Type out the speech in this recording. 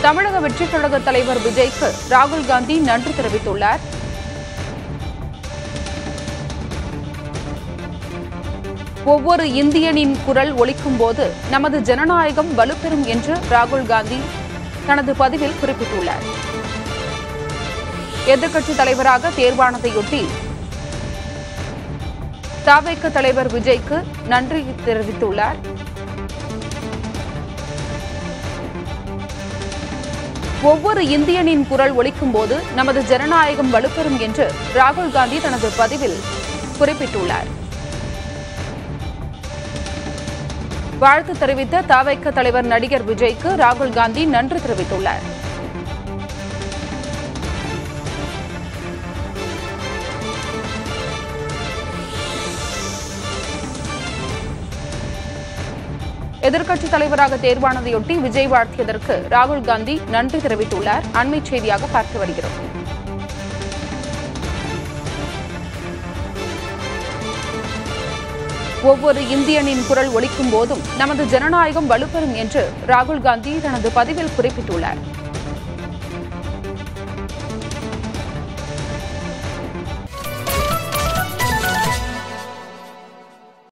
தமிழக வெற்றிக் கழக தலைவர் விஜய்க்கு ராகுல் காந்தி நன்றி தெரிவித்துள்ளார் ஒவ்வொரு இந்தியனின் குரல் ஒலிக்கும் போது நமது ஜனநாயகம் வலுப்பெறும் என்று ராகுல் காந்தி தனது பதிவில் குறிப்பிட்டுள்ளார் எதிர்க்கட்சித் தலைவராக தேர்வானதையொட்டி தாவேக்க தலைவர் விஜய்க்கு நன்றி தெரிவித்துள்ளார் ஒவ்வொரு இந்தியனின் குரல் ஒலிக்கும் போது நமது ஜனநாயகம் வலுப்பெறும் என்று ராகுல் காந்தி தனது பதிவில் குறிப்பிட்டுள்ளார் வாழ்த்து தெரிவித்த தாவைக்க தலைவர் நடிகர் விஜய்க்கு ராகுல் காந்தி நன்றி தெரிவித்துள்ளார் எதிர்க்கட்சித் தலைவராக தேர்வானதையொட்டி விஜய் வாழ்த்தியதற்கு ராகுல் காந்தி நன்றி தெரிவித்துள்ளார் அண்மைச் செய்தியாக பார்த்து வருகிறோம் ஒவ்வொரு இந்தியனின் குரல் ஒலிக்கும் போதும் நமது ஜனநாயகம் வலுப்பெறும் என்று ராகுல் காந்தி தனது பதிவில் குறிப்பிட்டுள்ளார்